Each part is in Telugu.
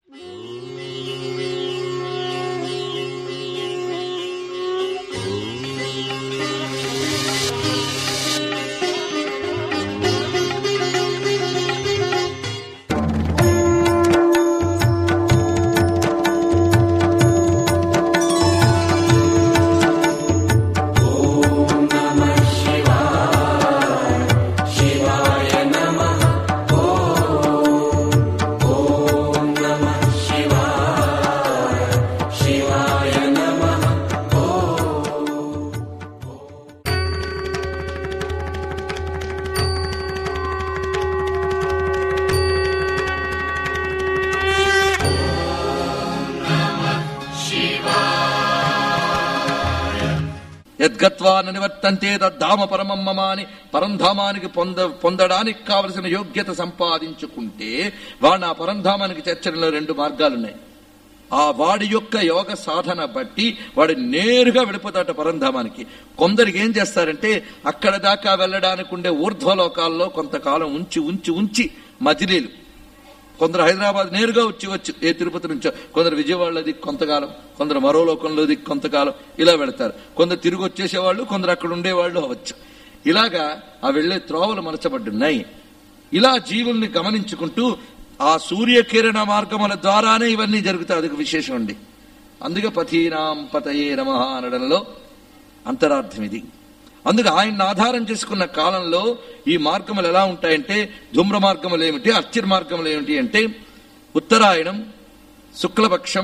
యద్గత్వా నివర్తంతే తద్ధామ పరమం మమ అని పరంధామానికి పొంద పొందడానికి కావలసిన యోగ్యత సంపాదించుకుంటే వాడు ఆ పరంధామానికి చేర్చడంలో రెండు మార్గాలున్నాయి ఆ వాడి యొక్క యోగ సాధన బట్టి వాడు నేరుగా వెళ్ళిపోతాట పరంధామానికి కొందరికి ఏం చేస్తారంటే అక్కడ దాకా వెళ్ళడానికి ఉండే ఊర్ధ్వలోకాల్లో కొంతకాలం ఉంచి ఉంచి ఉంచి మజిలీలు కొందరు హైదరాబాద్ నేరుగా వచ్చి వచ్చు ఏ తిరుపతి నుంచో కొందరు విజయవాడలో దిక్కు కొంతకాలం కొందరు మరో లోకంలో దిక్కు కొంతకాలం ఇలా వెళతారు కొందరు తిరిగి వచ్చేసేవాళ్ళు కొందరు అక్కడ ఉండేవాళ్ళు అవచ్చు ఇలాగా ఆ వెళ్లే త్రోవలు మలచబడ్డున్నాయి ఇలా జీవుల్ని గమనించుకుంటూ ఆ సూర్యకిరణ మార్గముల ద్వారానే ఇవన్నీ జరుగుతాయి అదొక విశేషం అండి అందుకే పథీనాం పతయే నమ అనడంలో అంతరార్థం ఇది అందుకే ఆయన్ని ఆధారం చేసుకున్న కాలంలో ఈ మార్గములు ఎలా ఉంటాయంటే ధూమ్ర మార్గములు ఏమిటి అర్చిర్ మార్గములు ఏమిటి అంటే ఉత్తరాయణం శుక్లపక్షం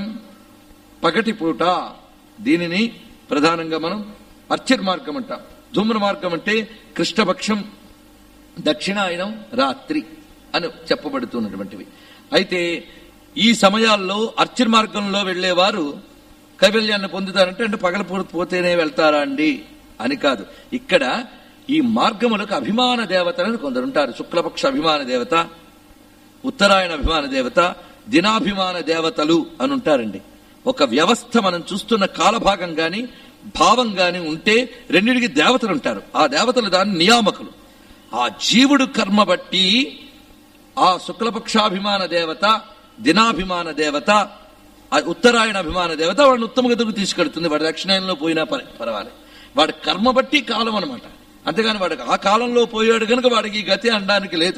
పగటిపూట దీనిని ప్రధానంగా మనం అర్చిర్ మార్గం అంటాం ధూమ్ర మార్గం అంటే కృష్ణపక్షం దక్షిణాయనం రాత్రి అని చెప్పబడుతున్నటువంటివి అయితే ఈ సమయాల్లో అర్చిర్ మార్గంలో వెళ్లేవారు కైవల్యాన్ని పొందుతారంటే అంటే పగలపూట పోతేనే వెళ్తారా అండి అని కాదు ఇక్కడ ఈ మార్గములకు అభిమాన దేవతలను కొందరు ఉంటారు శుక్లపక్ష అభిమాన దేవత ఉత్తరాయణ అభిమాన దేవత దినాభిమాన దేవతలు అని ఉంటారండి ఒక వ్యవస్థ మనం చూస్తున్న కాలభాగం గాని భావం గాని ఉంటే రెండింటికి దేవతలు ఉంటారు ఆ దేవతలు దాని నియామకులు ఆ జీవుడు కర్మ బట్టి ఆ శుక్లపక్షాభిమాన దేవత దినాభిమాన దేవత ఆ ఉత్తరాయణ అభిమాన దేవత వాడిని ఉత్తమ గతుకు తీసుకెడుతుంది వాడి దక్షిణాయనంలో పోయినా పర్- పర్వాలేదు వాడి కర్మ బట్టి కాలం అనమాట అంతేగాని వాడికి ఆ కాలంలో పోయాడు కనుక వాడికి ఈ గతి అనడానికి లేదు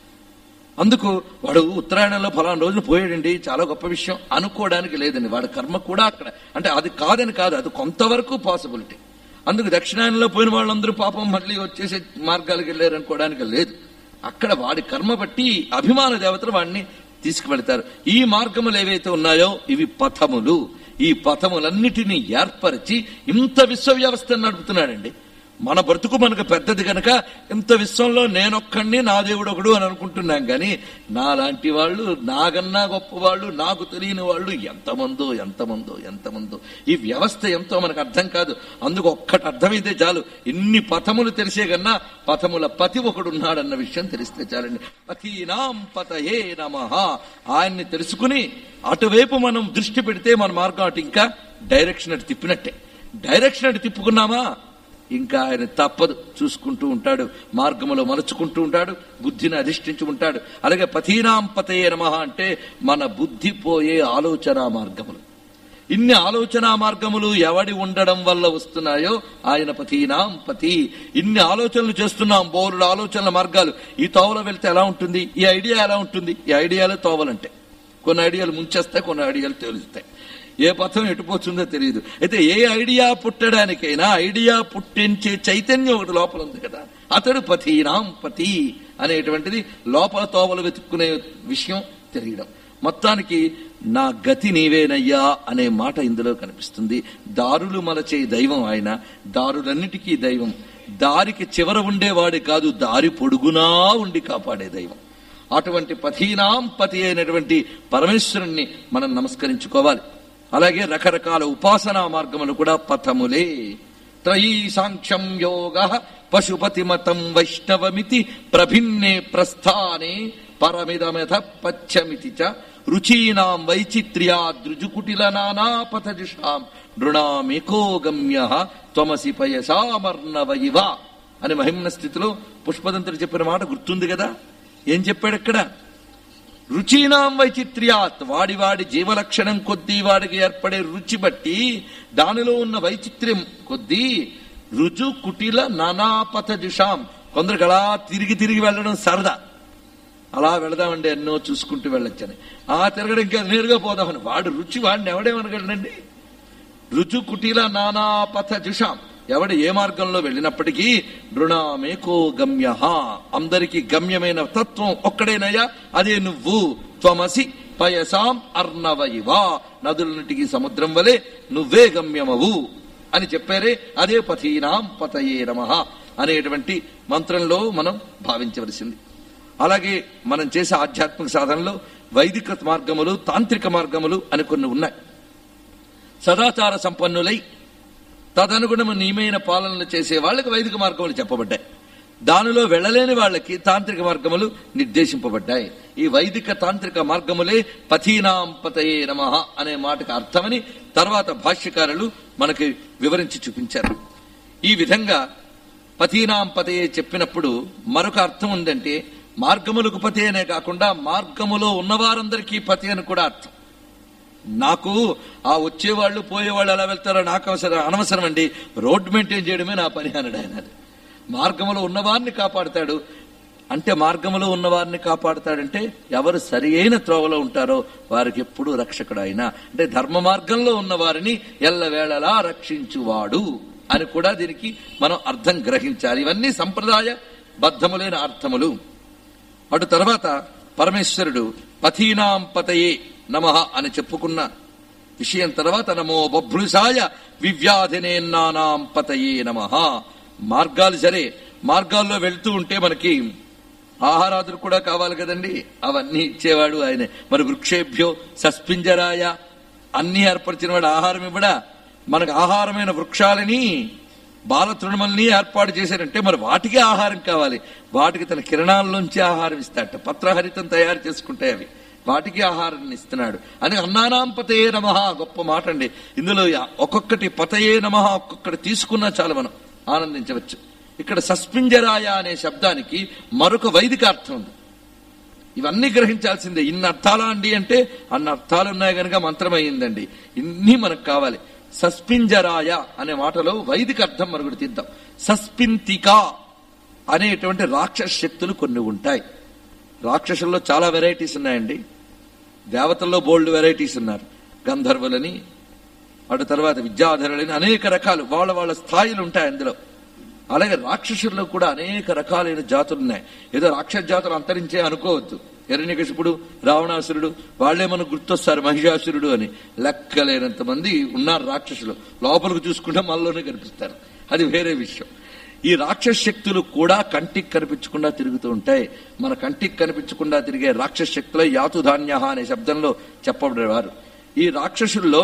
అందుకు వాడు ఉత్తరాయణంలో ఫలానా రోజున పోయాడండి చాలా గొప్ప విషయం అనుకోవడానికి లేదండి వాడి కర్మ కూడా అక్కడ అంటే అది కాదని కాదు అది కొంతవరకు పాసిబిలిటీ అందుకు దక్షిణాయనంలో పోయిన వాళ్ళందరూ పాపం మళ్ళీ వచ్చేసే మార్గాలకు వెళ్ళారు అనుకోవడానికి లేదు అక్కడ వాడి కర్మ బట్టి అభిమాన దేవతలు వాడిని తీసుకువెళ్తారు ఈ మార్గములు ఏవైతే ఉన్నాయో ఇవి పథములు ఈ పథములన్నిటినీ ఏర్పరిచి ఇంత విశ్వ వ్యవస్థను నడుపుతున్నాడండి మన బ్రతుకు మనకు పెద్దది గనక ఇంత విశ్వంలో నేనొక్కడిని నా దేవుడు ఒకడు అని అనుకుంటున్నాం గాని నాలాంటి వాళ్ళు నాగన్నా గొప్ప వాళ్ళు నాకు తెలియని వాళ్ళు ఎంతమందో ఎంతమందో ఎంతమందో ఈ వ్యవస్థ ఎంతో మనకు అర్థం కాదు అందుకు ఒక్కటి అర్థమైతే చాలు ఇన్ని పథములు తెలిసే కన్నా పథముల పతి ఒకడు ఉన్నాడన్న విషయం తెలిస్తే చాలండి పతీనాం పతయే నమ ఆయన్ని తెలుసుకుని అటువైపు మనం దృష్టి పెడితే మన మార్గం అటు ఇంకా డైరెక్షన్ అటు తిప్పినట్టే డైరెక్షన్ అటు తిప్పుకున్నామా ఇంకా ఆయన తప్పదు చూసుకుంటూ ఉంటాడు మార్గములో మలుచుకుంటూ ఉంటాడు బుద్ధిని అధిష్ఠించి ఉంటాడు అలాగే పథీనాం పతయే నమ అంటే మన బుద్ధి పోయే ఆలోచన మార్గములు ఇన్ని ఆలోచన మార్గములు ఎవడి ఉండడం వల్ల వస్తున్నాయో ఆయన పతీనాం పతి ఇన్ని ఆలోచనలు చేస్తున్నాం బోరుడు ఆలోచనల మార్గాలు ఈ తోవలో వెళ్తే ఎలా ఉంటుంది ఈ ఐడియా ఎలా ఉంటుంది ఈ ఐడియాలే తోవలంటే కొన్ని ఐడియాలు ముంచేస్తాయి కొన్ని ఐడియాలు తేలుస్తాయి ఏ పథం ఎటుపోతుందో తెలియదు అయితే ఏ ఐడియా పుట్టడానికైనా ఐడియా పుట్టించే చైతన్యం ఒకటి లోపల ఉంది కదా అతడు పతీనాం పతి అనేటువంటిది లోపల తోవలు వెతుక్కునే విషయం తెలియడం మొత్తానికి నా గతి నీవేనయ్యా అనే మాట ఇందులో కనిపిస్తుంది దారులు మలచే దైవం ఆయన దారులన్నిటికీ దైవం దారికి చివర ఉండేవాడి కాదు దారి పొడుగునా ఉండి కాపాడే దైవం అటువంటి పథీనాం పతి అయినటువంటి పరమేశ్వరుణ్ణి మనం నమస్కరించుకోవాలి అలాగే రకరకాల ఉపాసనా మార్గములు కూడా పథములే త్రయీ సాంఖ్యం యోగ పశుపతి మతం వైష్ణవమితి ప్రభిన్నే ప్రస్థానే పరమిదమెథ పచ్చమితి చ రుచీనాం వైచిత్ర్యా దృజుకుటిల నానాపథజుషాం నృణామేకో గమ్య త్వమసి పయసామర్ణవయివ అని మహిమ్న స్థితిలో పుష్పదంతుడు చెప్పిన మాట గుర్తుంది కదా ఏం చెప్పాడు అక్కడ రుచీనాం వైచిత్ర్యాత్ వాడి వాడి జీవలక్షణం కొద్దీ వాడికి ఏర్పడే రుచి బట్టి దానిలో ఉన్న వైచిత్ర్యం కొద్దీ రుజు కుటిల నానాపథ దిశాం కొందరికి అలా తిరిగి తిరిగి వెళ్ళడం సరదా అలా వెళదామండి ఎన్నో చూసుకుంటూ వెళ్ళొచ్చని ఆ తిరగడం ఇంకా నేరుగా పోదామని వాడు రుచి వాడిని ఎవడేమనగలడండి రుచు కుటిల నానాపథ జుషాం ఎవడు ఏ మార్గంలో వెళ్ళినప్పటికీ నృణామేకో గమ్య అందరికి గమ్యమైన తత్వం ఒక్కడేనయ్యా అదే నువ్వు త్వమసి పయసాం అర్ణవయివా నదులన్నిటికీ సముద్రం వలె నువ్వే గమ్యమవు అని చెప్పారే అదే పథీనాం పతయే నమ అనేటువంటి మంత్రంలో మనం భావించవలసింది అలాగే మనం చేసే ఆధ్యాత్మిక సాధనలో వైదిక మార్గములు తాంత్రిక మార్గములు అని కొన్ని ఉన్నాయి సదాచార సంపన్నులై తదనుగుణము నియమైన పాలనలు చేసే వాళ్ళకి వైదిక మార్గములు చెప్పబడ్డాయి దానిలో వెళ్ళలేని వాళ్ళకి తాంత్రిక మార్గములు నిర్దేశింపబడ్డాయి ఈ వైదిక తాంత్రిక మార్గములే పథీనాం పతయే నమ అనే మాటకు అర్థమని తర్వాత భాష్యకారులు మనకి వివరించి చూపించారు ఈ విధంగా పథీనాం పతయే చెప్పినప్పుడు మరొక అర్థం ఉందంటే మార్గములకు పతి అనే కాకుండా మార్గములో ఉన్నవారందరికీ పతి అని కూడా అర్థం నాకు ఆ వచ్చేవాళ్ళు పోయేవాళ్ళు ఎలా వెళ్తారో నాకు అవసరం అనవసరం అండి రోడ్ మెయింటైన్ చేయడమే నా పని అన్నాడు ఆయన మార్గములో ఉన్నవారిని కాపాడుతాడు అంటే మార్గములో ఉన్నవారిని కాపాడుతాడంటే ఎవరు సరి అయిన త్రోవలో ఉంటారో వారికి ఎప్పుడు రక్షకుడు ఆయన అంటే ధర్మ మార్గంలో ఉన్న వారిని ఎల్లవేళలా రక్షించువాడు అని కూడా దీనికి మనం అర్థం గ్రహించాలి ఇవన్నీ సంప్రదాయ బద్ధములైన అర్థములు అటు తర్వాత పరమేశ్వరుడు పథీనాం పతయే నమ అని చెప్పుకున్న విషయం తర్వాత నమో బభ్రుసాయ వివ్యాధినేన్నానాం పతయే నమ మార్గాలు సరే మార్గాల్లో వెళ్తూ ఉంటే మనకి ఆహారాదులు కూడా కావాలి కదండి అవన్నీ ఇచ్చేవాడు ఆయనే మరి వృక్షేభ్యో సస్పింజరాయ అన్ని ఏర్పరిచిన వాడు ఆహారం ఇవ్వడా మనకు ఆహారమైన వృక్షాలని బాల తృణమల్ని ఏర్పాటు చేశారంటే మరి వాటికి ఆహారం కావాలి వాటికి తన కిరణాల్లోంచి ఆహారం ఇస్తాడట పత్రహరితం తయారు చేసుకుంటాయి అవి వాటికి ఆహారాన్ని ఇస్తున్నాడు అని అన్నానాం పతయే నమ గొప్ప మాట అండి ఇందులో ఒక్కొక్కటి పతయే నమ ఒక్కొక్కటి తీసుకున్నా చాలు మనం ఆనందించవచ్చు ఇక్కడ సస్పింజరాయ అనే శబ్దానికి మరొక వైదిక అర్థం ఉంది ఇవన్నీ గ్రహించాల్సిందే ఇన్ని అర్థాలా అండి అంటే అన్ని అర్థాలు ఉన్నాయి కనుక మంత్రమైందండి ఇన్ని మనకు కావాలి సస్పింజరాయ అనే మాటలో వైదిక అర్థం మరొకటి తీద్దాం సస్పింతిక అనేటువంటి రాక్షస శక్తులు కొన్ని ఉంటాయి రాక్షసుల్లో చాలా వెరైటీస్ ఉన్నాయండి దేవతల్లో బోల్డ్ వెరైటీస్ ఉన్నారు గంధర్వులని అటు తర్వాత విద్యాధరులని అనేక రకాలు వాళ్ళ వాళ్ళ స్థాయిలు ఉంటాయి అందులో అలాగే రాక్షసుల్లో కూడా అనేక రకాలైన జాతులు ఉన్నాయి ఏదో రాక్షస జాతులు అంతరించే అనుకోవద్దు హిరణ్యకశిపుడు రావణాసురుడు వాళ్లే మనకు గుర్తొస్తారు మహిషాసురుడు అని లెక్కలేనంత మంది ఉన్నారు రాక్షసులు లోపలికి చూసుకుంటే మనలోనే కనిపిస్తారు అది వేరే విషయం ఈ రాక్షస శక్తులు కూడా కంటికి కనిపించకుండా తిరుగుతూ ఉంటాయి మన కంటికి కనిపించకుండా తిరిగే రాక్షస శక్తుల యాతుధాన్య అనే శబ్దంలో చెప్పబడేవారు ఈ రాక్షసుల్లో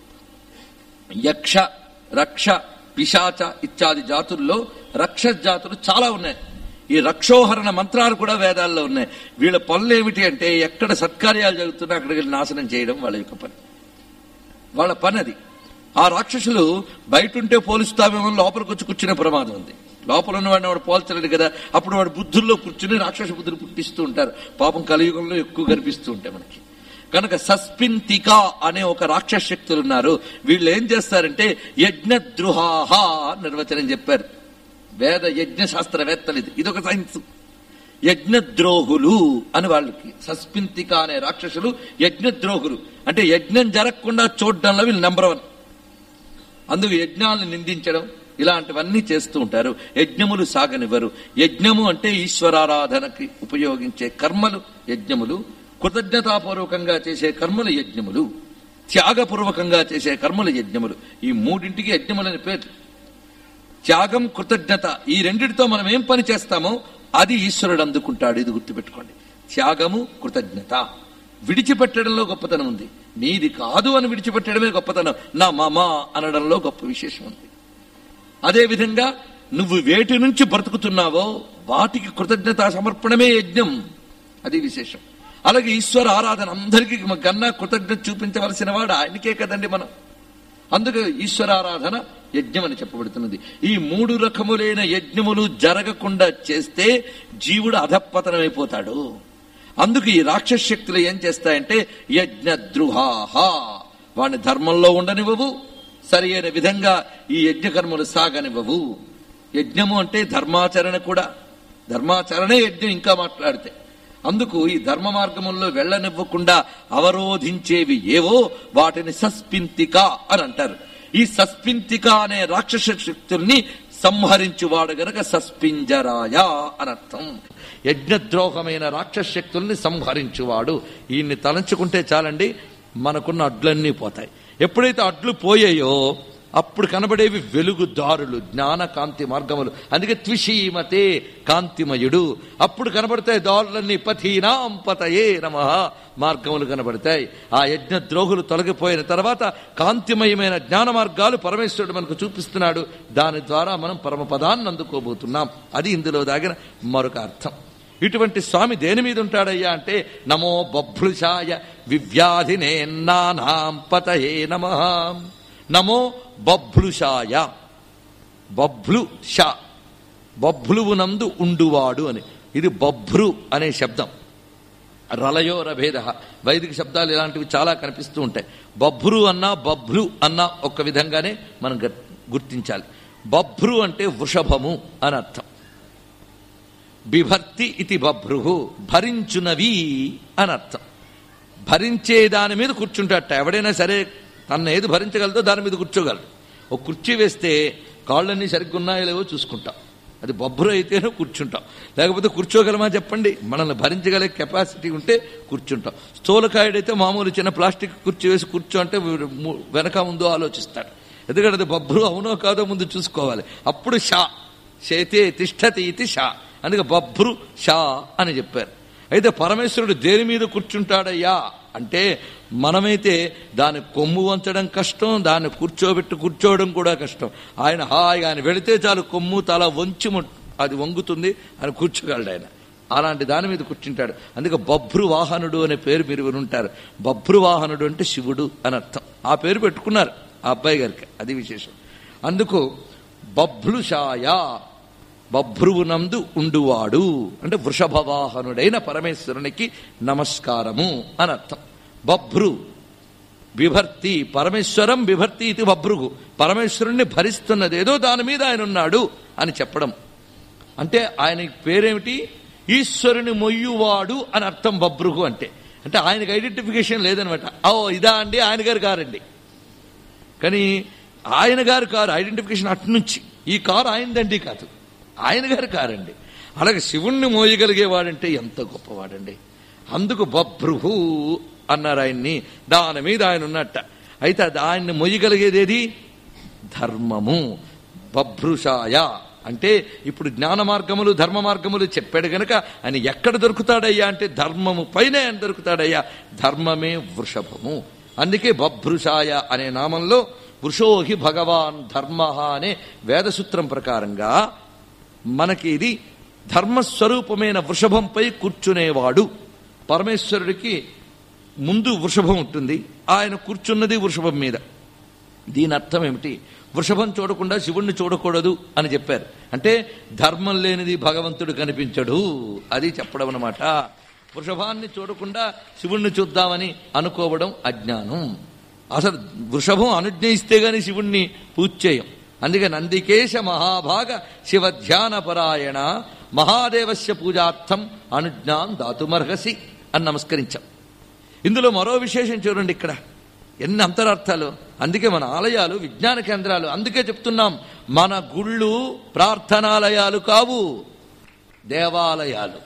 యక్ష రక్ష పిశాచ ఇత్యాది జాతుల్లో రక్షస జాతులు చాలా ఉన్నాయి ఈ రక్షోహరణ మంత్రాలు కూడా వేదాల్లో ఉన్నాయి వీళ్ళ పనులు ఏమిటి అంటే ఎక్కడ సత్కార్యాలు జరుగుతున్నా అక్కడికి వెళ్ళి నాశనం చేయడం వాళ్ళ యొక్క పని వాళ్ళ పని అది ఆ రాక్షసులు బయట ఉంటే పోలుస్తామేమో లోపలికి వచ్చి కూర్చునే ప్రమాదం ఉంది లోపల ఉన్నవాడిని వాడు పోల్చలేడు కదా అప్పుడు వాడు బుద్ధుల్లో కూర్చుని రాక్షస బుద్ధులు పుట్టిస్తూ ఉంటారు పాపం కలియుగంలో ఎక్కువ కనిపిస్తూ ఉంటాయి మనకి కనుక సస్పింతిక అనే ఒక రాక్షస శక్తులు ఉన్నారు వీళ్ళు ఏం చేస్తారంటే యజ్ఞద్రుహాహ నిర్వచనం చెప్పారు వేద యజ్ఞ శాస్త్రవేత్తలు ఇది ఇదొక సైన్స్ యజ్ఞద్రోహులు అని వాళ్ళకి సస్పింతిక అనే రాక్షసులు యజ్ఞద్రోహులు అంటే యజ్ఞం జరగకుండా చూడడంలో వీళ్ళు నెంబర్ వన్ అందుకు యజ్ఞాలను నిందించడం ఇలాంటివన్నీ చేస్తూ ఉంటారు యజ్ఞములు సాగనివ్వరు యజ్ఞము అంటే ఈశ్వరారాధనకి ఉపయోగించే కర్మలు యజ్ఞములు కృతజ్ఞతాపూర్వకంగా చేసే కర్మలు యజ్ఞములు త్యాగపూర్వకంగా చేసే కర్మలు యజ్ఞములు ఈ మూడింటికి యజ్ఞములని పేరు త్యాగం కృతజ్ఞత ఈ రెండిటితో మనం ఏం పని చేస్తామో అది ఈశ్వరుడు అందుకుంటాడు ఇది గుర్తుపెట్టుకోండి త్యాగము కృతజ్ఞత విడిచిపెట్టడంలో గొప్పతనం ఉంది నీది కాదు అని విడిచిపెట్టడమే గొప్పతనం నా మమా అనడంలో గొప్ప విశేషం ఉంది అదే విధంగా నువ్వు వేటి నుంచి బ్రతుకుతున్నావో వాటికి కృతజ్ఞత సమర్పణమే యజ్ఞం అది విశేషం అలాగే ఈశ్వర ఆరాధన అందరికీ గన్నా కృతజ్ఞత చూపించవలసిన వాడు ఆయనకే కదండి మనం అందుకే ఈశ్వరారాధన యజ్ఞం అని చెప్పబడుతున్నది ఈ మూడు రకములైన యజ్ఞములు జరగకుండా చేస్తే జీవుడు అధపతనమైపోతాడు అందుకు ఈ రాక్షస శక్తులు ఏం చేస్తాయంటే యజ్ఞద్రుహాహ వాడిని ధర్మంలో ఉండనివ్వవు సరి అయిన విధంగా ఈ యజ్ఞకర్మలు సాగనివ్వవు యజ్ఞము అంటే ధర్మాచరణ కూడా ధర్మాచరణే యజ్ఞం ఇంకా మాట్లాడితే అందుకు ఈ ధర్మ మార్గముల్లో వెళ్ళనివ్వకుండా అవరోధించేవి ఏవో వాటిని సస్పింతిక అని అంటారు ఈ సస్పింతిక అనే రాక్షస శక్తుల్ని సంహరించువాడు గనక సస్పింజరాయ అనర్థం యజ్ఞద్రోహమైన రాక్షస శక్తుల్ని సంహరించువాడు ఈయన్ని తలంచుకుంటే చాలండి మనకున్న అడ్లన్నీ పోతాయి ఎప్పుడైతే అడ్లు పోయాయో అప్పుడు కనబడేవి వెలుగు దారులు జ్ఞాన కాంతి మార్గములు అందుకే త్విషీమతే కాంతిమయుడు అప్పుడు కనబడతాయి దారులన్నీ పథీనాం పతయే నమ మార్గములు కనబడతాయి ఆ యజ్ఞ ద్రోహులు తొలగిపోయిన తర్వాత కాంతిమయమైన జ్ఞాన మార్గాలు పరమేశ్వరుడు మనకు చూపిస్తున్నాడు దాని ద్వారా మనం పరమపదాన్ని అందుకోబోతున్నాం అది ఇందులో దాగిన మరొక అర్థం ఇటువంటి స్వామి దేని మీద ఉంటాడయ్యా అంటే నమో బభ్లుషాయ వివ్యాధినే నానాం పతయే నమ నమో బభ్లుషాయ బభ్లు షా బభ్లువునందు ఉండువాడు అని ఇది బభ్రు అనే శబ్దం రలయో రభేద వైదిక శబ్దాలు ఇలాంటివి చాలా కనిపిస్తూ ఉంటాయి బభ్రు అన్నా బభ్లు అన్నా ఒక్క విధంగానే మనం గ- గుర్తించాలి బభ్రు అంటే వృషభము అని అర్థం బిభర్తి ఇది బభ్రు భరించునవి అని అర్థం భరించే దాని మీద కూర్చుంటాట ఎవడైనా సరే తన ఏది భరించగలదో దాని మీద కూర్చోగలడు ఒక కుర్చీ వేస్తే కాళ్ళన్నీ సరిగ్గా ఉన్నాయో లేవో చూసుకుంటాం అది బొబ్బరు అయితేనే కూర్చుంటాం లేకపోతే కూర్చోగలమా చెప్పండి మనల్ని భరించగల కెపాసిటీ ఉంటే కూర్చుంటాం స్థూలకాయుడైతే మామూలు చిన్న ప్లాస్టిక్ కుర్చీ వేసి కూర్చో అంటే ము- వెనక ముందు ఆలోచిస్తాడు ఎందుకంటే అది బొబ్బరు అవునో కాదో ముందు చూసుకోవాలి అప్పుడు షా శైతే తిష్టతి ఇది షా అందుకే బభ్రు షా అని చెప్పారు అయితే పరమేశ్వరుడు దేని మీద కూర్చుంటాడయ్యా అంటే మనమైతే దాన్ని కొమ్ము వంచడం కష్టం దాన్ని కూర్చోబెట్టి కూర్చోవడం కూడా కష్టం ఆయన హాయిగా ఆయన వెళితే చాలు కొమ్ము తల వంచి ము- అది వంగుతుంది అని కూర్చోగలడు ఆయన అలాంటి దాని మీద కూర్చుంటాడు అందుకే బభ్రు వాహనుడు అనే పేరు మీరు వినుంటారు బభ్రు వాహనుడు అంటే శివుడు అని అర్థం ఆ పేరు పెట్టుకున్నారు ఆ అబ్బాయి గారికి అది విశేషం అందుకు బభ్లుషాయ బభ్రువునందు ఉండువాడు అంటే వృషభవాహనుడైన పరమేశ్వరునికి నమస్కారము అని అర్థం బభ్రు బిభర్తి పరమేశ్వరం బిభర్తి ఇది బభ్రుగు పరమేశ్వరుణ్ణి భరిస్తున్నది ఏదో దాని మీద ఆయన ఉన్నాడు అని చెప్పడం అంటే ఆయన పేరేమిటి ఈశ్వరుని మొయ్యువాడు అని అర్థం బభ్రుగు అంటే అంటే ఆయనకి ఐడెంటిఫికేషన్ లేదనమాట ఓ ఇదా అండి ఆయన గారు కారండి కానీ ఆయన గారు కారు ఐడెంటిఫికేషన్ అట్నుంచి ఈ కారు ఆయనదండి కాదు ఆయన గారు కారండి అలాగే శివుణ్ణి మోయగలిగేవాడంటే ఎంత గొప్పవాడండి అందుకు బభ్రుహు అన్నారు ఆయన్ని దాని మీద ఆయన ఉన్నట్ట అయితే అది ఆయన్ని మొయ్యగలిగేదేది ధర్మము బభ్రుషాయ అంటే ఇప్పుడు జ్ఞాన మార్గములు ధర్మ మార్గములు చెప్పాడు గనక ఆయన ఎక్కడ దొరుకుతాడయ్యా అంటే ధర్మము పైనే ఆయన దొరుకుతాడయ్యా ధర్మమే వృషభము అందుకే బభ్రుషాయ అనే నామంలో వృషోహి భగవాన్ ధర్మ అనే వేదసూత్రం ప్రకారంగా మనకి ఇది ధర్మస్వరూపమైన వృషభంపై కూర్చునేవాడు పరమేశ్వరుడికి ముందు వృషభం ఉంటుంది ఆయన కూర్చున్నది వృషభం మీద దీని అర్థం ఏమిటి వృషభం చూడకుండా శివుణ్ణి చూడకూడదు అని చెప్పారు అంటే ధర్మం లేనిది భగవంతుడు కనిపించడు అది చెప్పడం అనమాట వృషభాన్ని చూడకుండా శివుణ్ణి చూద్దామని అనుకోవడం అజ్ఞానం అసలు వృషభం అనుజ్ఞ ఇస్తే గాని శివుణ్ణి పూజ చేయం అందుకే నందికేశ మహాభాగ శివ ధ్యాన పరాయణ మహాదేవస్య పూజార్థం అనుజ్ఞాం దాతుమర్హసి అని నమస్కరించాం ఇందులో మరో విశేషం చూడండి ఇక్కడ ఎన్ని అంతరార్థాలు అందుకే మన ఆలయాలు విజ్ఞాన కేంద్రాలు అందుకే చెప్తున్నాం మన గుళ్ళు ప్రార్థనాలయాలు కావు దేవాలయాలు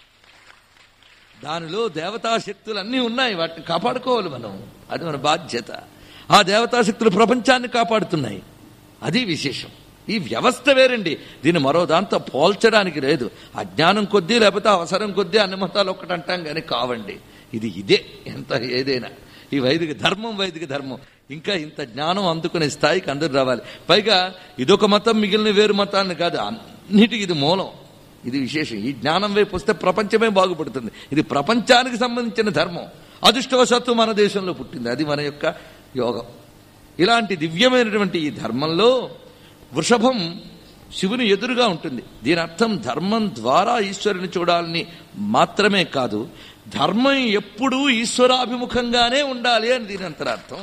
దానిలో దేవతా శక్తులు అన్నీ ఉన్నాయి వాటిని కాపాడుకోవాలి మనం అది మన బాధ్యత ఆ దేవతా శక్తులు ప్రపంచాన్ని కాపాడుతున్నాయి అది విశేషం ఈ వ్యవస్థ వేరండి దీన్ని మరో దాంతో పోల్చడానికి లేదు అజ్ఞానం కొద్దీ లేకపోతే అవసరం కొద్దీ అన్ని మతాలు ఒక్కటి అంటాం కానీ కావండి ఇది ఇదే ఎంత ఏదైనా ఈ వైదిక ధర్మం వైదిక ధర్మం ఇంకా ఇంత జ్ఞానం అందుకునే స్థాయికి అందరూ రావాలి పైగా ఇదొక మతం మిగిలిన వేరు మతాన్ని కాదు అన్నిటికీ ఇది మూలం ఇది విశేషం ఈ జ్ఞానం వైపు వస్తే ప్రపంచమే బాగుపడుతుంది ఇది ప్రపంచానికి సంబంధించిన ధర్మం అదృష్టవశాత్తు మన దేశంలో పుట్టింది అది మన యొక్క యోగం ఇలాంటి దివ్యమైనటువంటి ఈ ధర్మంలో వృషభం శివుని ఎదురుగా ఉంటుంది దీని అర్థం ధర్మం ద్వారా ఈశ్వరుని చూడాలని మాత్రమే కాదు ధర్మం ఎప్పుడూ ఈశ్వరాభిముఖంగానే ఉండాలి అని దీని అంతరార్థం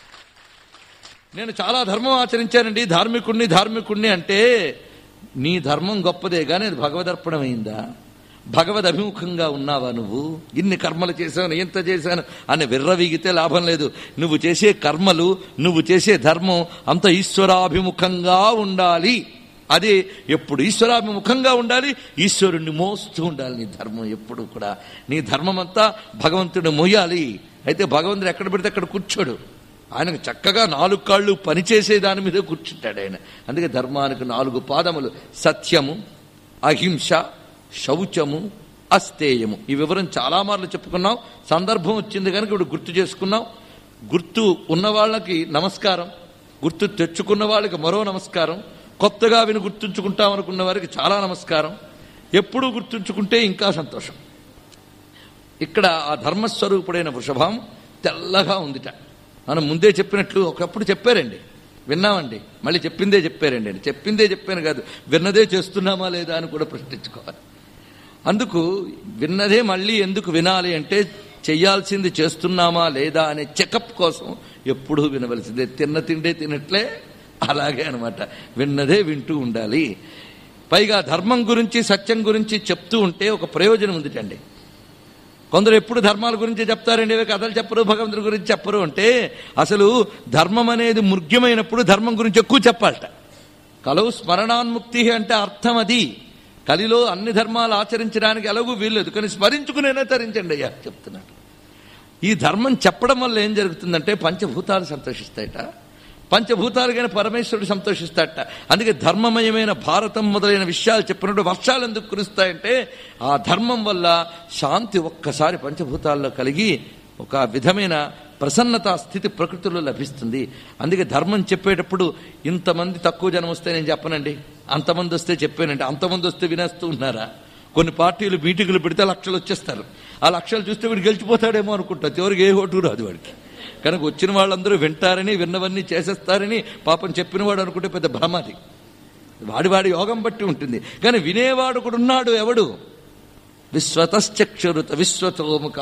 నేను చాలా ధర్మం ఆచరించానండి ధార్మికుణ్ణి ధార్మికుణ్ణి అంటే నీ ధర్మం గొప్పదే కానీ అది భగవదర్పణమైందా భగవద్ అభిముఖంగా ఉన్నావా నువ్వు ఇన్ని కర్మలు చేశాను ఎంత చేశాను అని విర్రవీగితే లాభం లేదు నువ్వు చేసే కర్మలు నువ్వు చేసే ధర్మం అంత ఈశ్వరాభిముఖంగా ఉండాలి అదే ఎప్పుడు ఈశ్వరాభిముఖంగా ఉండాలి ఈశ్వరుణ్ణి మోస్తూ ఉండాలి నీ ధర్మం ఎప్పుడు కూడా నీ ధర్మం అంతా భగవంతుడు మోయాలి అయితే భగవంతుడు ఎక్కడ పెడితే అక్కడ కూర్చోడు ఆయనకు చక్కగా నాలుగు కాళ్ళు పనిచేసే దాని మీద కూర్చుంటాడు ఆయన అందుకే ధర్మానికి నాలుగు పాదములు సత్యము అహింస శౌచము అస్తేయము ఈ వివరం చాలా మార్లు చెప్పుకున్నాం సందర్భం వచ్చింది కనుక ఇప్పుడు గుర్తు చేసుకున్నాం గుర్తు ఉన్న వాళ్ళకి నమస్కారం గుర్తు తెచ్చుకున్న వాళ్ళకి మరో నమస్కారం కొత్తగా విని గుర్తుంచుకుంటాం అనుకున్న వారికి చాలా నమస్కారం ఎప్పుడూ గుర్తుంచుకుంటే ఇంకా సంతోషం ఇక్కడ ఆ ధర్మస్వరూపుడైన వృషభం తెల్లగా ఉందిట మనం ముందే చెప్పినట్లు ఒకప్పుడు చెప్పారండి విన్నామండి మళ్ళీ చెప్పిందే చెప్పారండి అని చెప్పిందే చెప్పాను కాదు విన్నదే చేస్తున్నామా లేదా అని కూడా ప్రశ్నించుకోవాలి అందుకు విన్నదే మళ్ళీ ఎందుకు వినాలి అంటే చెయ్యాల్సింది చేస్తున్నామా లేదా అనే చెకప్ కోసం ఎప్పుడూ వినవలసిందే తిన్న తిండే తినట్లే అలాగే అనమాట విన్నదే వింటూ ఉండాలి పైగా ధర్మం గురించి సత్యం గురించి చెప్తూ ఉంటే ఒక ప్రయోజనం ఉందిటండి కొందరు ఎప్పుడు ధర్మాల గురించి చెప్తారండి ఇవి కథలు చెప్పరు భగవంతుడి గురించి చెప్పరు అంటే అసలు ధర్మం అనేది మృగ్యమైనప్పుడు ధర్మం గురించి ఎక్కువ చెప్పాలట కలవు స్మరణాన్ముక్తి అంటే అర్థం అది కలిలో అన్ని ధర్మాలు ఆచరించడానికి ఎలాగూ వీల్లేదు కానీ స్మరించుకునేనే తరించండి అయ్యా చెప్తున్నాడు ఈ ధర్మం చెప్పడం వల్ల ఏం జరుగుతుందంటే పంచభూతాలు సంతోషిస్తాయట పంచభూతాలు కానీ పరమేశ్వరుడు సంతోషిస్తాడట అందుకే ధర్మమయమైన భారతం మొదలైన విషయాలు చెప్పినప్పుడు వర్షాలు ఎందుకు కురుస్తాయంటే ఆ ధర్మం వల్ల శాంతి ఒక్కసారి పంచభూతాల్లో కలిగి ఒక విధమైన ప్రసన్నత స్థితి ప్రకృతిలో లభిస్తుంది అందుకే ధర్మం చెప్పేటప్పుడు ఇంతమంది తక్కువ జనం వస్తే నేను చెప్పనండి అంతమంది వస్తే చెప్పానండి అంతమంది వస్తే వినేస్తూ ఉన్నారా కొన్ని పార్టీలు మీటింగులు పెడితే లక్షలు వచ్చేస్తారు ఆ లక్షలు చూస్తే వీడు గెలిచిపోతాడేమో అనుకుంటా చివరికి ఏ ఓటు రాదు వాడికి కనుక వచ్చిన వాళ్ళందరూ వింటారని విన్నవన్నీ చేసేస్తారని పాపం చెప్పినవాడు అనుకుంటే పెద్ద భ్రమది వాడి వాడి యోగం బట్టి ఉంటుంది కానీ వినేవాడు కూడా ఉన్నాడు ఎవడు విశ్వతశ్చక్షురుత విశ్వతోముఖ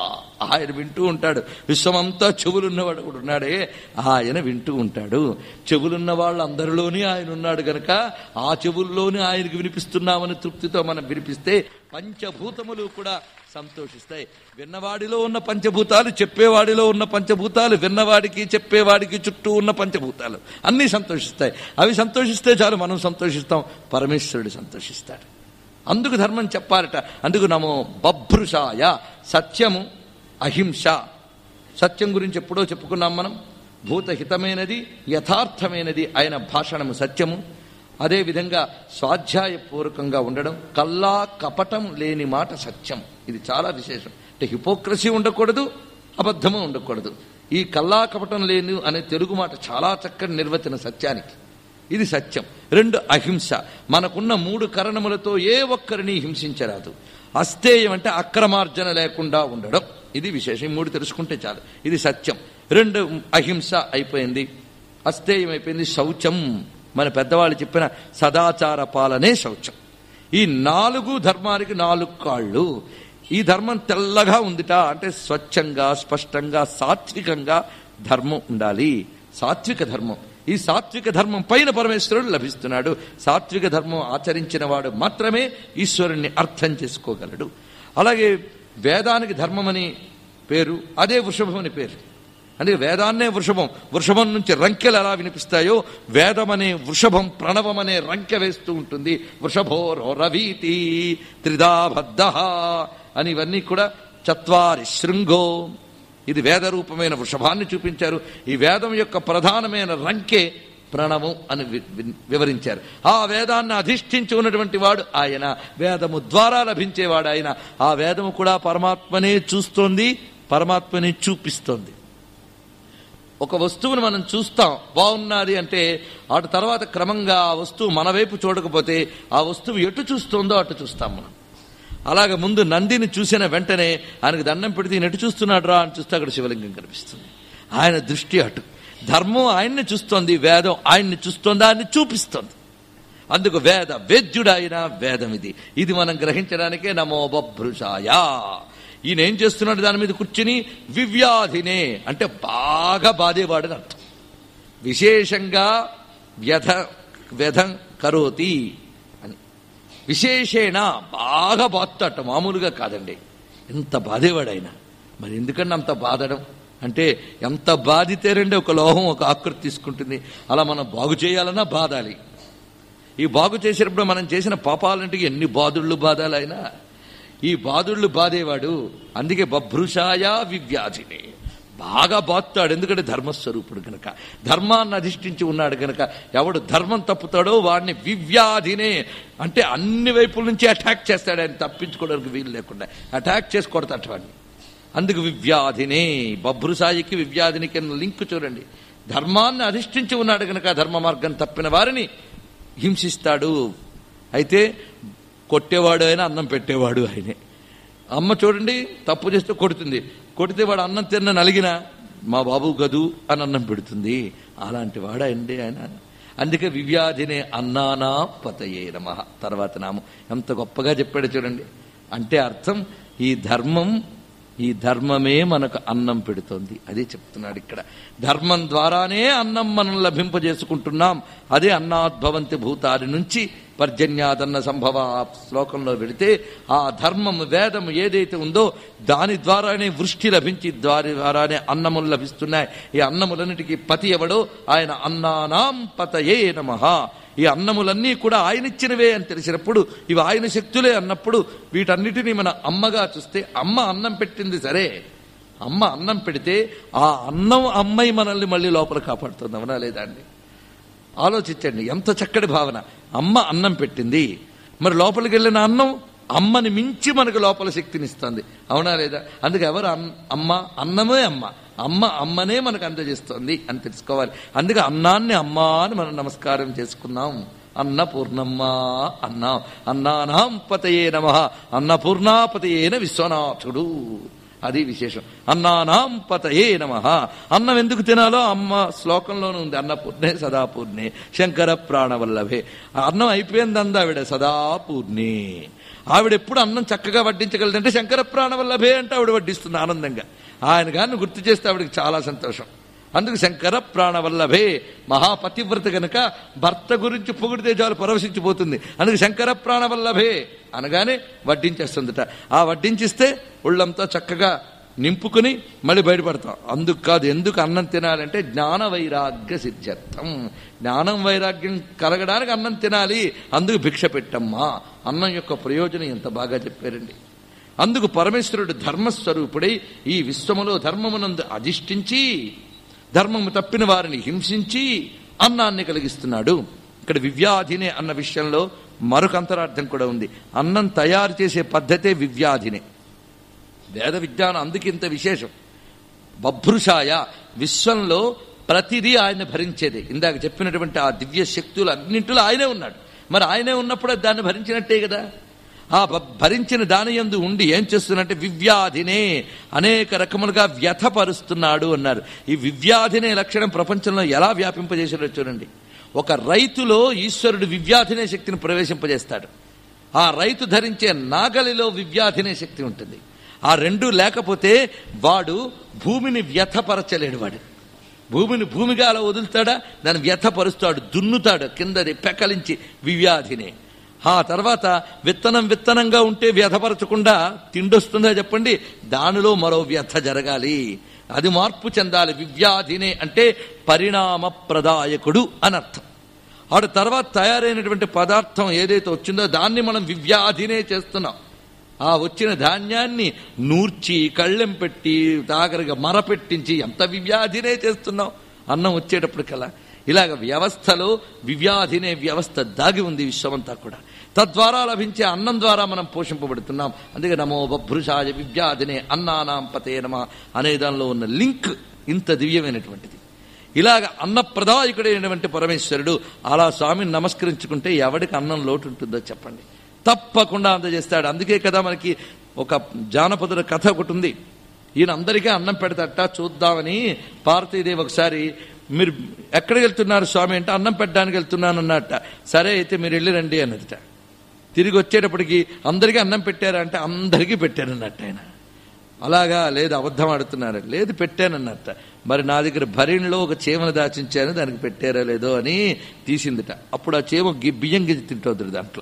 ఆయన వింటూ ఉంటాడు విశ్వమంతా చెవులున్నవాడు కూడా ఉన్నాడే ఆయన వింటూ ఉంటాడు చెవులున్న వాళ్ళందరిలోనే ఆయన ఉన్నాడు గనక ఆ చెవుల్లోనే ఆయనకు వినిపిస్తున్నామని తృప్తితో మనం వినిపిస్తే పంచభూతములు కూడా సంతోషిస్తాయి విన్నవాడిలో ఉన్న పంచభూతాలు చెప్పేవాడిలో ఉన్న పంచభూతాలు విన్నవాడికి చెప్పేవాడికి చుట్టూ ఉన్న పంచభూతాలు అన్నీ సంతోషిస్తాయి అవి సంతోషిస్తే చాలు మనం సంతోషిస్తాం పరమేశ్వరుడు సంతోషిస్తాడు అందుకు ధర్మం చెప్పాలట అందుకు నమో బభ్రుషాయ సత్యము అహింస సత్యం గురించి ఎప్పుడో చెప్పుకున్నాం మనం భూతహితమైనది యథార్థమైనది ఆయన భాషణము సత్యము అదేవిధంగా స్వాధ్యాయపూర్వకంగా ఉండడం కల్లా కపటం లేని మాట సత్యం ఇది చాలా విశేషం అంటే హిపోక్రసీ ఉండకూడదు అబద్ధము ఉండకూడదు ఈ కల్లా కపటం లేని అనే తెలుగు మాట చాలా చక్కని నిర్వచన సత్యానికి ఇది సత్యం రెండు అహింస మనకున్న మూడు కరణములతో ఏ ఒక్కరిని హింసించరాదు అస్తేయం అంటే అక్రమార్జన లేకుండా ఉండడం ఇది విశేషం ఈ మూడు తెలుసుకుంటే చాలు ఇది సత్యం రెండు అహింస అయిపోయింది అస్తేయం అయిపోయింది శౌచం మన పెద్దవాళ్ళు చెప్పిన సదాచార పాలనే శౌచం ఈ నాలుగు ధర్మానికి నాలుగు కాళ్ళు ఈ ధర్మం తెల్లగా ఉందిట అంటే స్వచ్ఛంగా స్పష్టంగా సాత్వికంగా ధర్మం ఉండాలి సాత్విక ధర్మం ఈ సాత్విక ధర్మం పైన పరమేశ్వరుడు లభిస్తున్నాడు సాత్విక ధర్మం ఆచరించిన వాడు మాత్రమే ఈశ్వరుణ్ణి అర్థం చేసుకోగలడు అలాగే వేదానికి ధర్మమని పేరు అదే వృషభం అని పేరు అందుకే వేదాన్నే వృషభం వృషభం నుంచి రంకెలు ఎలా వినిపిస్తాయో వేదం అనే వృషభం ప్రణవం అనే రంకె వేస్తూ ఉంటుంది వృషభో రవీతి త్రిదాబద్ధ అని ఇవన్నీ కూడా చత్వారి శృంగో ఇది వేద రూపమైన వృషభాన్ని చూపించారు ఈ వేదం యొక్క ప్రధానమైన రంకే ప్రణవం అని వి- వి- వివరించారు ఆ వేదాన్ని అధిష్ఠించి ఉన్నటువంటి వాడు ఆయన వేదము ద్వారా లభించేవాడు ఆయన ఆ వేదము కూడా పరమాత్మనే చూస్తోంది పరమాత్మనే చూపిస్తోంది ఒక వస్తువును మనం చూస్తాం బాగున్నది అంటే అటు తర్వాత క్రమంగా ఆ వస్తువు మన వైపు చూడకపోతే ఆ వస్తువు ఎటు చూస్తుందో అటు చూస్తాం మనం అలాగే ముందు నందిని చూసిన వెంటనే ఆయనకు దండం పెడితే ఈయన ఎటు చూస్తున్నాడు రా అని చూస్తే అక్కడ శివలింగం కనిపిస్తుంది ఆయన దృష్టి అటు ధర్మం ఆయన్ని చూస్తోంది వేదం ఆయన్ని చూస్తోంది ఆయన్ని చూపిస్తోంది అందుకు వేద వేద్యుడైన వేదం ఇది ఇది మనం గ్రహించడానికే నమో బభ్రుషాయ ఈయన ఏం చేస్తున్నాడు దాని మీద కూర్చుని వివ్యాధినే అంటే బాగా బాధేవాడని అర్థం విశేషంగా వ్యధ వ్యధం కరోతి అని విశేషేణ బాగా బాధట మామూలుగా కాదండి ఎంత బాధేవాడు ఆయన మరి ఎందుకంటే అంత బాధడం అంటే ఎంత బాధితేరండి ఒక లోహం ఒక ఆకృతి తీసుకుంటుంది అలా మనం బాగు చేయాలన్నా బాధాలి ఈ బాగు చేసేటప్పుడు మనం చేసిన పాపాలంటే ఎన్ని బాధుళ్ళు బాధాలి ఆయన ఈ బాధుళ్ళు బాధేవాడు అందుకే బభ్రుషాయ వివ్యాధిని బాగా బాత్తాడు ఎందుకంటే ధర్మస్వరూపుడు గనక ధర్మాన్ని అధిష్ఠించి ఉన్నాడు గనక ఎవడు ధర్మం తప్పుతాడో వాడిని వివ్యాధినే అంటే అన్ని వైపుల నుంచి అటాక్ చేస్తాడు ఆయన తప్పించుకోవడానికి వీలు లేకుండా అటాక్ చేసి కొడతాడు వాడిని అందుకు వివ్యాధినే బభ్రుసాయికి వివ్యాధినికి అన్న లింక్ చూడండి ధర్మాన్ని అధిష్ఠించి ఉన్నాడు గనక ధర్మ మార్గం తప్పిన వారిని హింసిస్తాడు అయితే కొట్టేవాడు అయినా అన్నం పెట్టేవాడు ఆయనే అమ్మ చూడండి తప్పు చేస్తే కొడుతుంది కొడితే వాడు అన్నం తిన్న నలిగిన మా బాబు గదు అని అన్నం పెడుతుంది అలాంటి వాడండి ఆయన అందుకే వివ్యాధినే అన్నానా పతయే నమ తర్వాత నామం ఎంత గొప్పగా చెప్పాడు చూడండి అంటే అర్థం ఈ ధర్మం ఈ ధర్మమే మనకు అన్నం పెడుతోంది అదే చెప్తున్నాడు ఇక్కడ ధర్మం ద్వారానే అన్నం మనం లభింపజేసుకుంటున్నాం అదే అన్నాద్భవంతి భూతారి నుంచి పర్జన్యాదన్న సంభవ ఆ శ్లోకంలో పెడితే ఆ ధర్మం వేదం ఏదైతే ఉందో దాని ద్వారానే వృష్టి లభించి దాని ద్వారానే అన్నములు లభిస్తున్నాయి ఈ అన్నములన్నిటికీ పతి ఎవడో ఆయన అన్నానాం పతయే నమః ఈ అన్నములన్నీ కూడా ఆయన ఇచ్చినవే అని తెలిసినప్పుడు ఇవి ఆయన శక్తులే అన్నప్పుడు వీటన్నిటినీ మన అమ్మగా చూస్తే అమ్మ అన్నం పెట్టింది సరే అమ్మ అన్నం పెడితే ఆ అన్నం అమ్మాయి మనల్ని మళ్ళీ లోపల కాపాడుతుంది అవునా లేదా అండి ఆలోచించండి ఎంత చక్కటి భావన అమ్మ అన్నం పెట్టింది మరి లోపలికి వెళ్ళిన అన్నం అమ్మని మించి మనకు లోపల శక్తినిస్తుంది అవునా లేదా అందుకే ఎవరు అన్- అమ్మ అన్నమే అమ్మ అమ్మ అమ్మనే మనకు అందజేస్తోంది అని తెలుసుకోవాలి అందుకే అన్నాన్ని అమ్మ అని మనం నమస్కారం చేసుకున్నాం అన్నపూర్ణమ్మ అన్నాం అన్నానాం పతయే నమ అన్నపూర్ణాపతయేన విశ్వనాథుడు అది విశేషం అన్నానాం పతయే నమ అన్నం ఎందుకు తినాలో అమ్మ శ్లోకంలోనే ఉంది అన్నపూర్ణే సదాపూర్ణే శంకర ప్రాణవల్లభే ఆ అన్నం అయిపోయింది అంది ఆవిడ సదాపూర్ణే ఆవిడ ఎప్పుడు అన్నం చక్కగా వడ్డించగలదంటే శంకర ప్రాణవల్లభే అంటే ఆవిడ వడ్డిస్తుంది ఆనందంగా ఆయన గారిని గుర్తు చేస్తే ఆవిడకి చాలా సంతోషం అందుకు శంకర ప్రాణవల్లభే మహాపతివ్రత గనక భర్త గురించి పొగిడితే చాలు పరవశించిపోతుంది అందుకు శంకర ప్రాణవల్లభే అనగానే వడ్డించేస్తుందట ఆ వడ్డించిస్తే ఒళ్ళంతా చక్కగా నింపుకుని మళ్ళీ బయటపడతాం అందుకు కాదు ఎందుకు అన్నం తినాలంటే జ్ఞాన వైరాగ్య సిద్ధ్యర్థం జ్ఞానం వైరాగ్యం కలగడానికి అన్నం తినాలి అందుకు భిక్ష పెట్టమ్మా అన్నం యొక్క ప్రయోజనం ఎంత బాగా చెప్పారండి అందుకు పరమేశ్వరుడు ధర్మస్వరూపుడై ఈ విశ్వములో ధర్మమునందు అధిష్ఠించి ధర్మము తప్పిన వారిని హింసించి అన్నాన్ని కలిగిస్తున్నాడు ఇక్కడ వివ్యాధినే అన్న విషయంలో మరొక అంతరార్థం కూడా ఉంది అన్నం తయారు చేసే పద్ధతే వివ్యాధినే వేద విజ్ఞానం అందుకింత విశేషం బభ్రుషాయ విశ్వంలో ప్రతిదీ ఆయన భరించేది ఇందాక చెప్పినటువంటి ఆ దివ్య శక్తులు అన్నింటిలో ఆయనే ఉన్నాడు మరి ఆయనే ఉన్నప్పుడు అది దాన్ని భరించినట్టే కదా ఆ భ- భరించిన దాని యందు ఉండి ఏం చేస్తున్నట్టే వివ్యాధినే అనేక రకములుగా వ్యథపరుస్తున్నాడు అన్నారు ఈ వివ్యాధినే లక్షణం ప్రపంచంలో ఎలా వ్యాపింపజేసాడో చూడండి ఒక రైతులో ఈశ్వరుడు వివ్యాధినే శక్తిని ప్రవేశింపజేస్తాడు ఆ రైతు ధరించే నాగలిలో వివ్యాధినే శక్తి ఉంటుంది ఆ రెండు లేకపోతే వాడు భూమిని వ్యథపరచలేడు వాడు భూమిని భూమిగా అలా వదులుతాడా దాన్ని వ్యథపరుస్తాడు దున్నుతాడు కిందది పెకలించి వివ్యాధినే ఆ తర్వాత విత్తనం విత్తనంగా ఉంటే వ్యథపరచకుండా తిండొస్తుందా చెప్పండి దానిలో మరో వ్యథ జరగాలి అది మార్పు చెందాలి వివ్యాధినే అంటే పరిణామ ప్రదాయకుడు అని అర్థం ఆడు తర్వాత తయారైనటువంటి పదార్థం ఏదైతే వచ్చిందో దాన్ని మనం వివ్యాధినే చేస్తున్నాం ఆ వచ్చిన ధాన్యాన్ని నూర్చి కళ్ళెం పెట్టి తాగరగా మరపెట్టించి ఎంత వివ్యాధినే చేస్తున్నాం అన్నం వచ్చేటప్పటికల్లా ఇలాగ వ్యవస్థలో వివ్యాధినే వ్యవస్థ దాగి ఉంది విశ్వమంతా కూడా తద్వారా లభించే అన్నం ద్వారా మనం పోషింపబడుతున్నాం అందుకే నమో బభ్రుషాయ వివ్యాధినే అన్నానాం పతే నమ అనే దానిలో ఉన్న లింక్ ఇంత దివ్యమైనటువంటిది ఇలాగ అన్నప్రదాయకుడైనటువంటి పరమేశ్వరుడు అలా స్వామిని నమస్కరించుకుంటే ఎవడికి అన్నం లోటు ఉంటుందో చెప్పండి తప్పకుండా అందజేస్తాడు అందుకే కదా మనకి ఒక జానపదుల కథ ఒకటి ఉంది ఈయన అందరికీ అన్నం పెడతట చూద్దామని పార్వతీదేవి ఒకసారి మీరు ఎక్కడికి వెళ్తున్నారు స్వామి అంటే అన్నం పెట్టడానికి వెళ్తున్నాను అన్నట్ట సరే అయితే మీరు వెళ్ళి రండి అన్నదిట తిరిగి వచ్చేటప్పటికి అందరికీ అన్నం పెట్టారా అంటే అందరికీ పెట్టారన్నట్టు ఆయన అలాగా లేదు అబద్ధం ఆడుతున్నారు లేదు పెట్టానన్నట్ట మరి నా దగ్గర భరిణిలో ఒక చీమను దాచించాను దానికి పెట్టారో లేదో అని తీసిందిట అప్పుడు ఆ చీమ గి- బియ్యం గిజి తింటోద్రు దాంట్లో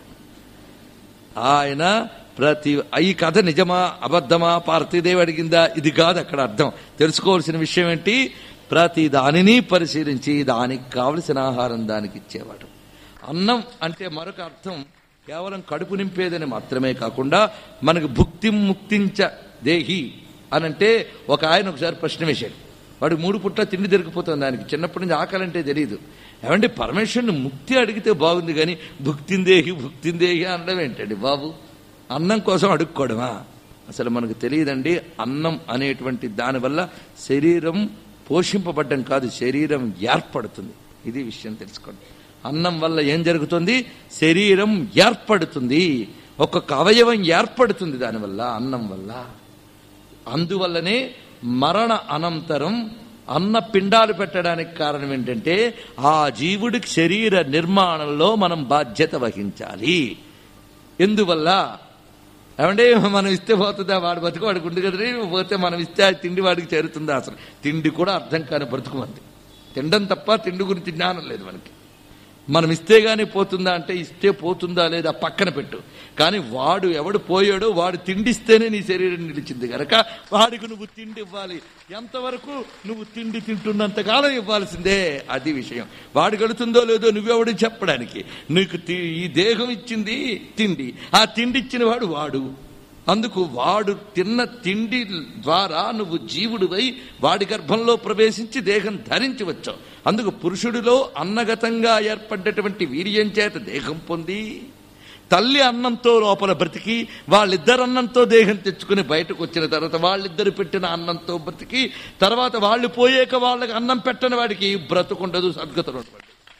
ఆయన ప్రతి ఈ కథ నిజమా అబద్ధమా పార్థిదేవి అడిగిందా ఇది కాదు అక్కడ అర్థం తెలుసుకోవాల్సిన విషయం ఏంటి ప్రతి దానిని పరిశీలించి దానికి కావలసిన ఆహారం దానికి ఇచ్చేవాడు అన్నం అంటే మరొక అర్థం కేవలం కడుపు నింపేదని మాత్రమే కాకుండా మనకు భుక్తి ముక్తించ దేహి అనంటే ఒక ఆయన ఒకసారి ప్రశ్న వేశాడు వాడు మూడు పుట్ల తిండి దొరికిపోతుంది దానికి చిన్నప్పటి నుంచి ఆకలంటే తెలియదు ఏమంటే పరమేశ్వరుని ముక్తి అడిగితే బాగుంది కానీ భుక్తిందేహి భుక్తిందేహి అనడం ఏంటండి బాబు అన్నం కోసం అడుక్కోవడమా అసలు మనకు తెలియదండి అన్నం అనేటువంటి దానివల్ల శరీరం పోషింపబడ్డం కాదు శరీరం ఏర్పడుతుంది ఇది విషయం తెలుసుకోండి అన్నం వల్ల ఏం జరుగుతుంది శరీరం ఏర్పడుతుంది ఒక్కొక్క అవయవం ఏర్పడుతుంది దానివల్ల అన్నం వల్ల అందువల్లనే మరణ అనంతరం అన్న పిండాలు పెట్టడానికి కారణం ఏంటంటే ఆ జీవుడికి శరీర నిర్మాణంలో మనం బాధ్యత వహించాలి ఎందువల్ల ఏమంటే మనం ఇస్తే పోతుందా వాడు బతుకు వాడికి ఉంది కదండి పోతే మనం ఇస్తే ఆ తిండి వాడికి చేరుతుందా అసలు తిండి కూడా అర్థం కాని బ్రతుకు మంది తినడం తప్ప తిండి గురించి జ్ఞానం లేదు మనకి మనం ఇస్తే గానీ పోతుందా అంటే ఇస్తే పోతుందా లేదా పక్కన పెట్టు కానీ వాడు ఎవడు పోయాడో వాడు తిండిస్తేనే నీ శరీరం నిలిచింది గనక వాడికి నువ్వు తిండి ఇవ్వాలి ఎంతవరకు నువ్వు తిండి తింటున్నంత కాలం ఇవ్వాల్సిందే అది విషయం వాడు గడుతుందో లేదో నువ్వెవడు చెప్పడానికి నీకు తి- ఈ దేహం ఇచ్చింది తిండి ఆ తిండి ఇచ్చిన వాడు వాడు అందుకు వాడు తిన్న తిండి ద్వారా నువ్వు జీవుడివై వాడి గర్భంలో ప్రవేశించి దేహం ధరించి వచ్చావు అందుకు పురుషుడిలో అన్నగతంగా ఏర్పడ్డటువంటి వీర్యం చేత దేహం పొంది తల్లి అన్నంతో లోపల బ్రతికి వాళ్ళిద్దరు అన్నంతో దేహం తెచ్చుకుని బయటకు వచ్చిన తర్వాత వాళ్ళిద్దరు పెట్టిన అన్నంతో బ్రతికి తర్వాత వాళ్ళు పోయాక వాళ్ళకి అన్నం పెట్టని వాడికి బ్రతుకుండదు సద్గతులు ఉండదు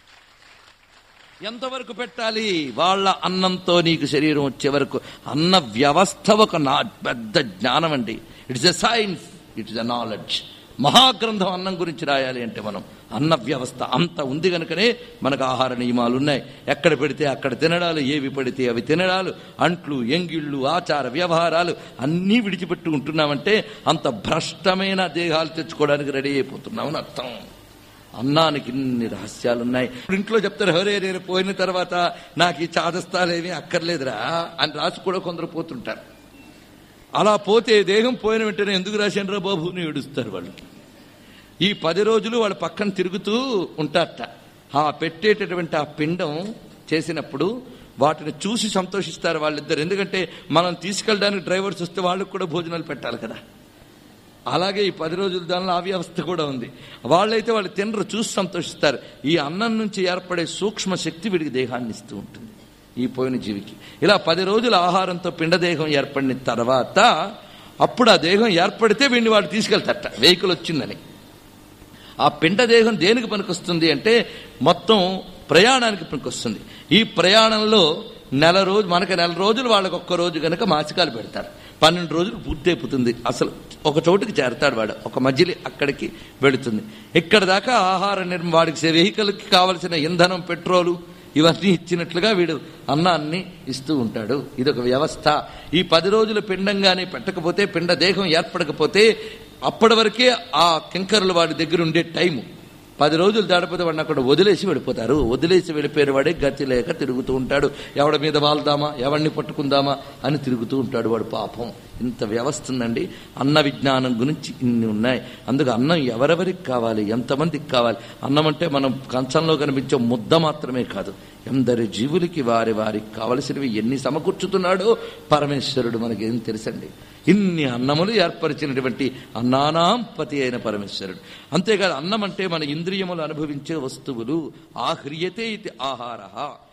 ఎంతవరకు పెట్టాలి వాళ్ళ అన్నంతో నీకు శరీరం వచ్చే వరకు అన్న వ్యవస్థ ఒక నా పెద్ద జ్ఞానం అండి it's a science it's a knowledge మహాగ్రంథం అన్నం గురించి రాయాలి అంటే మనం అన్న వ్యవస్థ అంత ఉంది కనుకనే మనకు ఆహార నియమాలు ఉన్నాయి ఎక్కడ పెడితే అక్కడ తినడాలు ఏవి పడితే అవి తినడాలు అంట్లు ఎంగిళ్ళు ఆచార వ్యవహారాలు అన్నీ విడిచిపెట్టి ఉంటున్నామంటే అంత భ్రష్టమైన దేహాలు తెచ్చుకోవడానికి రెడీ అయిపోతున్నామని అర్థం అన్నానికి ఇన్ని రహస్యాలున్నాయి ఇప్పుడు ఇంట్లో చెప్తారు హరే నేను పోయిన తర్వాత నాకు ఈ చాదస్తాలేమీ అక్కర్లేదురా అని రాసి కూడా కొందరు పోతుంటారు అలా పోతే దేహం పోయిన వెంటనే ఎందుకు రాశాను బాబు అని ఏడుస్తారు వాళ్ళు ఈ పది రోజులు వాళ్ళ పక్కన తిరుగుతూ ఉంటారట ఆ పెట్టేటటువంటి ఆ పిండం చేసినప్పుడు వాటిని చూసి సంతోషిస్తారు వాళ్ళిద్దరు ఎందుకంటే మనం తీసుకెళ్ళడానికి డ్రైవర్స్ వస్తే వాళ్ళకు కూడా భోజనాలు పెట్టాలి కదా అలాగే ఈ పది రోజుల దానిలో ఆ వ్యవస్థ కూడా ఉంది వాళ్ళైతే వాళ్ళు తినరు చూసి సంతోషిస్తారు ఈ అన్నం నుంచి ఏర్పడే సూక్ష్మ శక్తి వీడికి దేహాన్ని ఇస్తూ ఉంటుంది ఈ పోయిన జీవికి ఇలా పది రోజుల ఆహారంతో పిండదేహం ఏర్పడిన తర్వాత అప్పుడు ఆ దేహం ఏర్పడితే వీడిని వాడు తీసుకెళ్తారట వెహికల్ వచ్చిందని ఆ పిండదేహం దేనికి పనికొస్తుంది అంటే మొత్తం ప్రయాణానికి పనికొస్తుంది ఈ ప్రయాణంలో నెల రోజు మనకి నెల రోజులు వాళ్ళకి ఒక్క రోజు కనుక మాసికాలు పెడతారు పన్నెండు రోజులు పూర్తయిపోతుంది అసలు ఒక చోటుకి చేరతాడు వాడు ఒక మధ్యలో అక్కడికి వెళుతుంది ఇక్కడ దాకా ఆహార నిర్మ వాడికి వెహికల్కి కావలసిన ఇంధనం పెట్రోలు ఇవన్నీ ఇచ్చినట్లుగా వీడు అన్నాన్ని ఇస్తూ ఉంటాడు ఇదొక వ్యవస్థ ఈ పది రోజుల పిండంగానే పెట్టకపోతే పిండ దేహం ఏర్పడకపోతే అప్పటి వరకే ఆ కింకరులు వాడి దగ్గర ఉండే టైము పది రోజులు దాడిపోతే వాడిని అక్కడ వదిలేసి వెళ్ళిపోతారు వదిలేసి వెళ్ళిపోయిన వాడే గతి లేక తిరుగుతూ ఉంటాడు ఎవడి మీద వాళ్దామా ఎవడిని పట్టుకుందామా అని తిరుగుతూ ఉంటాడు వాడు పాపం ఇంత వ్యవస్థ ఉందండి అన్న విజ్ఞానం గురించి ఇన్ని ఉన్నాయి అందుకు అన్నం ఎవరెవరికి కావాలి ఎంతమందికి కావాలి అన్నం అంటే మనం కంచంలో కనిపించే ముద్ద మాత్రమే కాదు ఎందరి జీవులకి వారి వారికి కావలసినవి ఎన్ని సమకూర్చుతున్నాడో పరమేశ్వరుడు మనకేం తెలుసండి ఇన్ని అన్నములు ఏర్పరిచినటువంటి అన్నానాం పతి అయిన పరమేశ్వరుడు అంతేకాదు అన్నం అంటే మన ఇంద్రియములు అనుభవించే వస్తువులు ఆహ్రియతే ఇది ఆహార